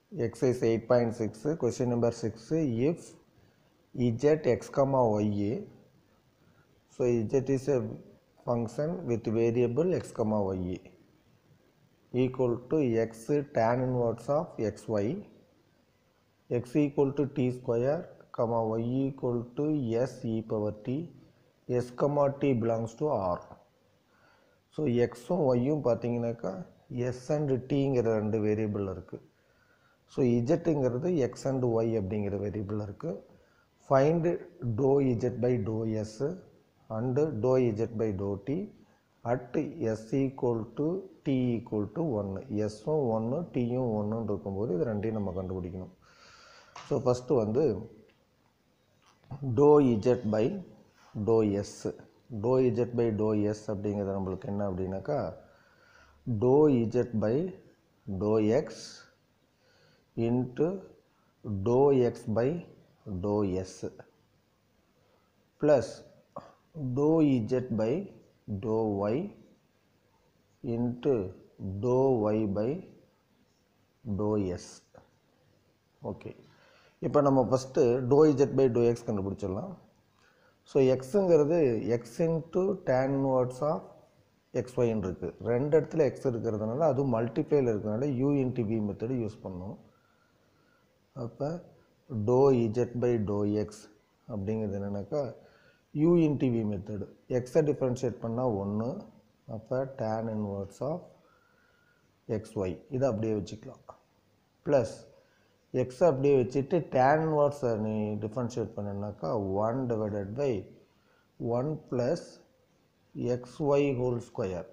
exercise 8.6 question number 6 if z x comma y so z is a function with variable x comma y equal to x tan inverse of xy x equal to t square comma y equal to s e power t s comma t belongs to r so எக்ஸும் ஒய்யும் பார்த்தீங்கன்னாக்கா S and டிங்கிற ரெண்டு variable இருக்குது so இஜெட்டுங்கிறது X and Y அப்படிங்கிற variable இருக்குது find doe Z by to S and doe Z by to T at S equal to D equal to ஒன்று எஸ்ஸும் ஒன்று டியும் ஒன்றுன்னு இருக்கும்போது இது ரெண்டையும் நம்ம கண்டுபிடிக்கணும் ஸோ ஃபஸ்ட்டு வந்து doe Z by to S doe Z by to S அப்படிங்கிறது நம்மளுக்கு என்ன அப்படின்னாக்கா to Z by to X into to X by to S plus to Z by doe Y into to Y by to S okay இப்போ நம்ம first to Z by to X கண்டுபிடிச்சிடலாம் so எக்ஸுங்கிறது X into tan inverse of X ஒய்ன்னு இருக்குது ரெண்டு இடத்துல X இருக்கிறதுனால அதுவும் மல்டிப்ளேயில் இருக்கிறதுனால U into V method use பண்ணணும் அப்போ doe Z by to X அப்படிங்கிறது என்னென்னாக்கா யூ இன்ட்டு வி மெத்தடு எக்ஸை டிஃப்ரென்ஷியேட் பண்ணால் ஒன்று அப்போ tan inverse of X Y இதை அப்படியே வச்சுக்கலாம் ப்ளஸ் எக்ஸ் அப்படியே வச்சுட்டு டேன் இன்வர்ஸை நீ டிஃப்ரென்ஷியேட் பண்ணனாக்கா one divided by one plus X Y whole square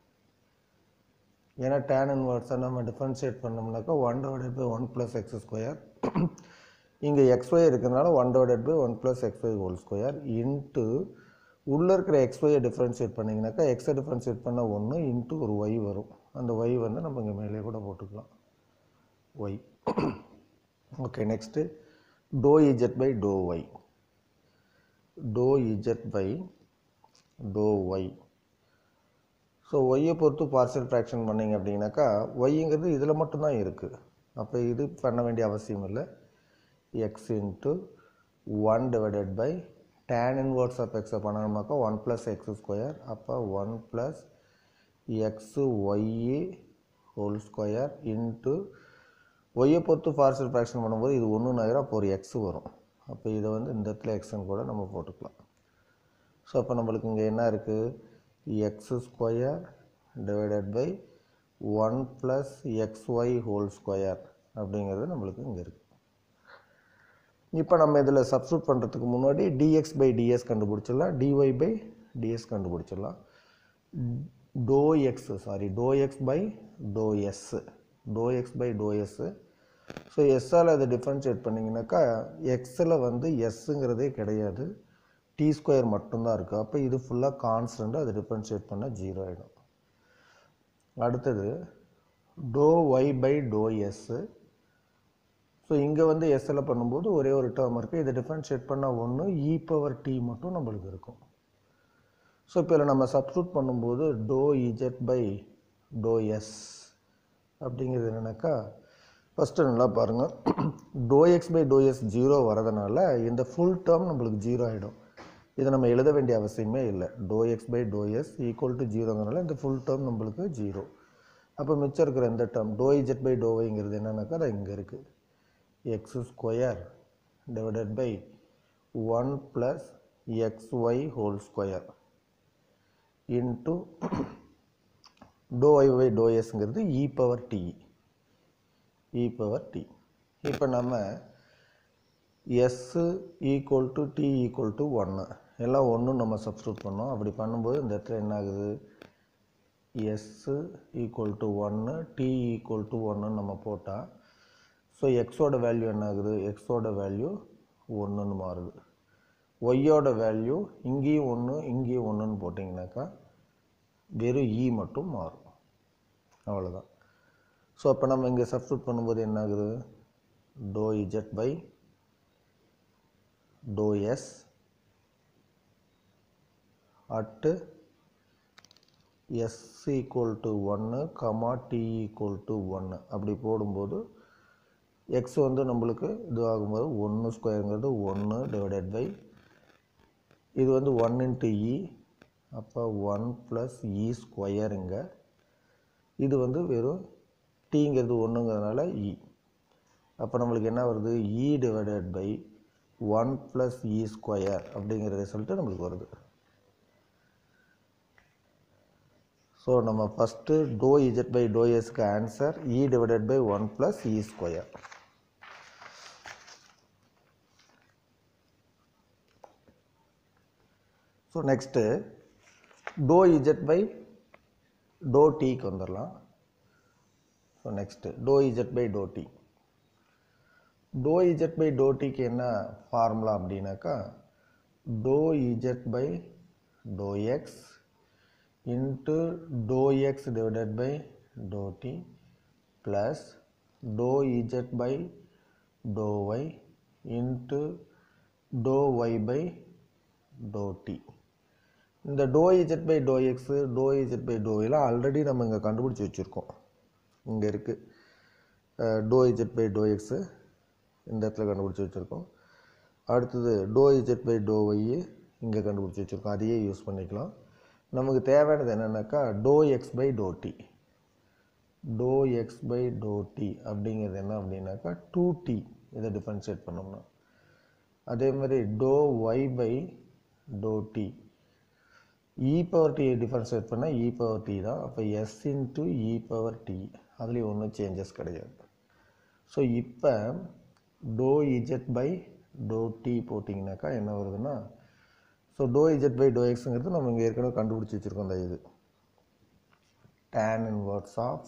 ஏன்னா டேன் இன்வர்ஸை நம்ம டிஃப்ரென்ஷியேட் பண்ணோம்னாக்கா one divided by one plus X square இங்கே எக்ஸ் ஒய் இருக்கிறதுனால one divided by one plus X Y whole square into உள்ளே இருக்கிற X ஒய்யை differentiate பண்ணிங்கனாக்கா எக்ஸை டிஃப்ரென்ஷியேட் பண்ணால் ஒன்று இன்ட்டு ஒரு ஒய் வரும் அந்த ஒய் வந்து நம்ம இங்கே மேலே கூட போட்டுக்கலாம் Y okay next to Z by doe Y doe Z by doe Y so ஒய்யை பொறுத்து பார்சல் ஃப்ராக்ஷன் பண்ணிங்க அப்படின்னாக்கா ஒய்ங்கிறது இதில் மட்டும்தான் இருக்குது அப்போ இது பண்ண வேண்டிய அவசியம் இல்லை X into one divided by tan inverse of எக்ஸை பண்ணணுமாக்கா ஒன் ப்ளஸ் எக்ஸ் ஸ்கொயர் அப்போ one plus X Y whole square into ஒய்யை பொறுத்து பார்சல் ஃப்ராக்ஷன் பண்ணும்போது இது ஒன்று நகரம் அப்போ ஒரு எக்ஸ் வரும் அப்போ இதை வந்து இந்த இடத்துல எக்ஸ்ன்னு கூட நம்ம போட்டுக்கலாம் ஸோ அப்போ நம்மளுக்கு இங்கே என்ன இருக்குது X square divided by one plus X Y whole square அப்படிங்கிறது நம்மளுக்கு இங்கே இருக்குது இப்போ நம்ம இதில் சப்ஸ்டியூட் பண்ணுறதுக்கு முன்னாடி டிஎக்ஸ் பை டிஎஸ் கண்டுபிடிச்சிடலாம் டிஒய் பை டிஎஸ் கண்டுபிடிச்சிடலாம் doe X sorry doe X by to S doe X by doe S so எஸ்ஸால் அதை டிஃப்ரென்ஷியேட் பண்ணிங்கனாக்கா எக்ஸில் வந்து எஸ்ஸுங்கிறதே கிடையாது டி ஸ்கொயர் மட்டும்தான் இருக்குது அப்போ இது ஃபுல்லாக கான்ஸ்டன்ட் அதை டிஃப்ரென்ஷியேட் பண்ணால் ஜீரோ ஆகிடும் அடுத்தது doe Y by doe S so இங்கே வந்து எஸ்ஸில் பண்ணும்போது ஒரே ஒரு டேர்ம் இருக்குது இதை டிஃப்ரென்ஷியேட் பண்ணால் ஒன்று இ பவர் டி மட்டும் நம்மளுக்கு இருக்கும் ஸோ இப்போ இதில் நம்ம சப்ஸ்டியூட் பண்ணும்போது doe Z by to S அப்படிங்கிறது என்னென்னாக்கா ஃபஸ்ட்டு நல்லா பாருங்கள் doe X by to S zero வரதுனால இந்த ஃபுல் டேர்ம் நம்மளுக்கு ஜீரோ ஆகிடும் இதை நம்ம எழுத வேண்டிய அவசியமே இல்லை do X by to s equal to ஜீரோங்கிறனால இந்த ஃபுல் டேர்ம் நம்மளுக்கு ஜீரோ அப்போ மிச்சம் இருக்கிற இந்த term do Z by do ஒய்ங்கிறது என்னன்னாக்கா அது இங்கே இருக்குது X square divided by one plus X Y whole square into to Y by do எஸ்ங்கிறது e power t e power t இப்போ நம்ம s equal to D equal to ஒன்று எல்லாம் ஒன்று நம்ம சப்ஸ்டியூட் பண்ணோம் அப்படி பண்ணும்போது இந்த இடத்துல என்ன ஆகுது எஸ்ஸு ஈக்குவல் டு ஒன்று டி ஈக்குவல் டு ஒன்றுன்னு நம்ம போட்டால் ஸோ எக்ஸோட வேல்யூ என்ன ஆகுது எக்ஸோட வேல்யூ ஒன்றுன்னு மாறுது ஒய்யோட வேல்யூ இங்கேயும் ஒன்று இங்கேயும் ஒன்றுன்னு போட்டிங்கனாக்கா வெறும் இ மட்டும் மாறும் அவ்வளோதான் ஸோ அப்போ நம்ம இங்கே சப்ஸ்டியூட் பண்ணும்போது என்ன ஆகுது do Z by to s at s equal to ஒன்று கமா டி ஈக்குவல் டு ஒன்று அப்படி போடும்போது எக்ஸ் வந்து நம்மளுக்கு இது ஆகும்போது ஒன்று ஸ்கொயருங்கிறது ஒன்று டிவைடட் பை இது வந்து ஒன் இன்ட்டு இ அப்போ ஒன் ப்ளஸ் இ ஸ்கொயருங்க இது வந்து வெறும் டீங்கிறது ஒன்றுங்கிறதுனால இ அப்போ நம்மளுக்கு என்ன வருது e divided by one plus e square அப்படிங்கிற ரிசல்ட்டு நம்மளுக்கு வருது ஸோ நம்ம first to Z by do எஸ்க்கு answer e divided by one plus e square so next to Z by do டீக்கு வந்துடலாம் so next to Z by to t do Z by do டிக்கு என்ன formula அப்படின்னாக்கா to Z by to X into to x divided by to t plus to Z by doe Y into to Y by to t இந்த do Z by do x do Z by do எல்லாம் already நம்ம இங்கே கண்டுபிடிச்சி வச்சுருக்கோம் இங்கே இருக்குது do Z by do x இந்த இடத்துல கண்டுபிடிச்சி வச்சுருக்கோம் அடுத்தது do Z by do y இங்கே கண்டுபிடிச்சி வச்சுருக்கோம் அதையே யூஸ் பண்ணிக்கலாம் நமக்கு தேவையானது என்னென்னாக்கா do X by to t do X by to t அப்படிங்கிறது என்ன அப்படின்னாக்கா டூ டி இதை டிஃப்ரென்ஷியேட் பண்ணோம்னா அதே மாதிரி do Y by to t e power t differentiate பண்ணால் இ பவர் டி தான் அப்போ s into e power t அதுலேயும் ஒன்றும் சேஞ்சஸ் கிடையாது ஸோ இப்போ do Z by to t போட்டிங்கனாக்கா என்ன வருதுன்னா so do Z by do எக்ஸுங்கிறது நம்ம இங்கே ஏற்கனவே கண்டுபிடிச்சி வச்சுருக்கோம் அந்த இது tan inverse of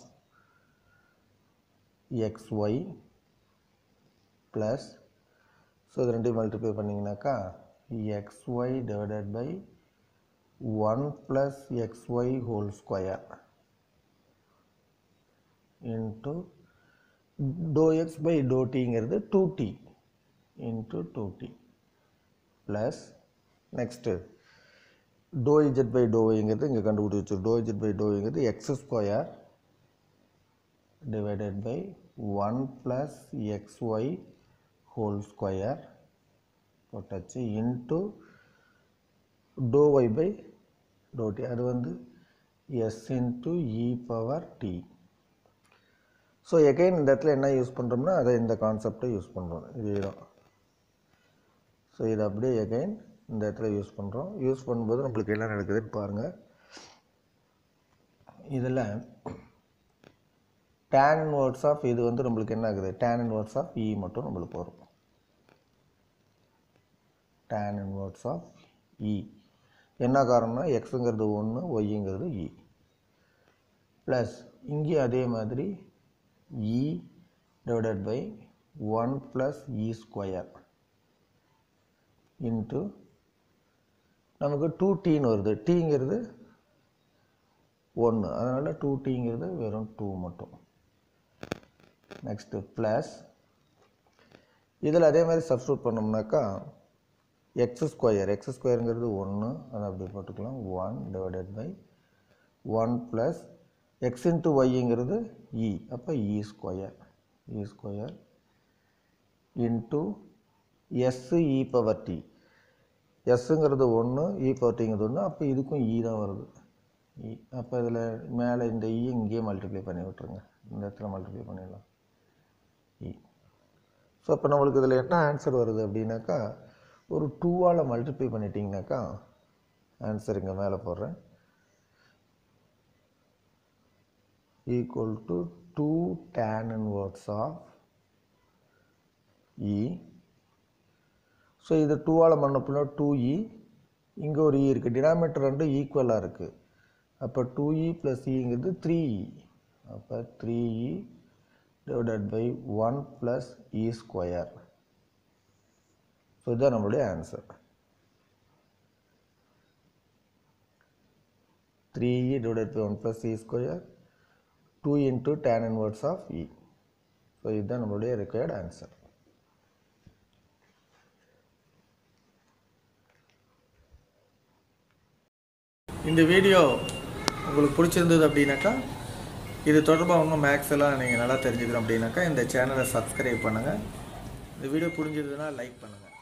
X y plus so இது ரெண்டையும் மல்டிப்ளை பண்ணிங்கனாக்கா x y divided by one plus X Y whole square into to X by do டிங்கிறது two t into two t plus next to Z by do ஒய்ங்கிறது இங்கே கண்டுபிடிச்சி வச்சு do Z by do ஒய்ங்கிறது x square divided by one plus X Y whole square போட்டாச்சு into to Y by to t அது வந்து s into e power t so again இந்த இடத்துல என்ன யூஸ் பண்ணுறோம்னா அதை இந்த கான்செப்டை யூஸ் பண்ணுறோம் இதே தான் ஸோ இதை அப்படியே எகைன் இந்த இடத்துல யூஸ் பண்ணுறோம் யூஸ் பண்ணும்போது நம்மளுக்கு என்ன நடக்குதுன்னு பாருங்கள் இதில் டேன் இன்வர்ட்ஸ் ஆஃப் இது வந்து நம்மளுக்கு என்ன ஆகுது டேன் இன்வர்ட்ஸ் ஆஃப் இ மட்டும் நம்மளுக்கு வரும் டேன் இன்வர்ட்ஸ் ஆஃப் இ என்ன காரணம்னா எக்ஸுங்கிறது ஒன்று ஒய்ங்கிறது இ ப்ளஸ் இங்கேயும் அதே மாதிரி e divided by one plus e square into நமக்கு டூ டீன்னு வருது டீங்கிறது ஒன்று அதனால் டூ டீங்கிறது வெறும் டூ மட்டும் நெக்ஸ்ட்டு ப்ளஸ் இதில் அதே மாதிரி சப்ஸ்டியூட் பண்ணோம்னாக்கா எக்ஸ் ஸ்கொயர் எக்ஸ் ஸ்கொயருங்கிறது ஒன்று அதை அப்படி போட்டுக்கலாம் one divided by one plus x into ஒய்ங்கிறது இ அப்போ e square e square into s e power t எஸ்ஸுங்கிறது ஒன்று இ பவர் டிங்கிறது ஒன்று அப்போ இதுக்கும் இ தான் வருது இ அப்போ இதில் மேலே இந்த இ இங்கேயே மல்டிப்ளை பண்ணி விட்ருங்க இந்த இடத்துல மல்டிப்ளை பண்ணிடலாம் இ ஸோ அப்போ நம்மளுக்கு இதில் என்ன ஆன்சர் வருது அப்படின்னாக்கா ஒரு டூவால் மல்டிப்ளை பண்ணிட்டீங்கனாக்கா ஆன்சர் இங்கே மேலே போடுறேன் equal to two tan inverse of e so இது டூவால் பண்ணப்பின்னா டூ இ இங்கே ஒரு இ இருக்குது டினாமீட்டர் ரெண்டும் ஈக்குவலாக இருக்குது அப்போ டூ இ ப்ளஸ் இங்கிறது த்ரீ இ அப்போ three e divided by one plus e square so இதுதான் நம்மளுடைய answer three e divided by one plus e square two into tan inverse of e so இதுதான் நம்மளுடைய ரிக்வயர்ட் ஆன்சர் இந்த video உங்களுக்கு பிடிச்சிருந்தது அப்படின்னாக்கா இது தொடர்பாக இன்னும் மேக்ஸ் எல்லாம் நீங்கள் நல்லா தெரிஞ்சுக்கணும் அப்படின்னாக்கா இந்த சேனலை சப்ஸ்கிரைப் பண்ணுங்கள் இந்த வீடியோ புரிஞ்சதுன்னா லைக் பண்ணுங்கள்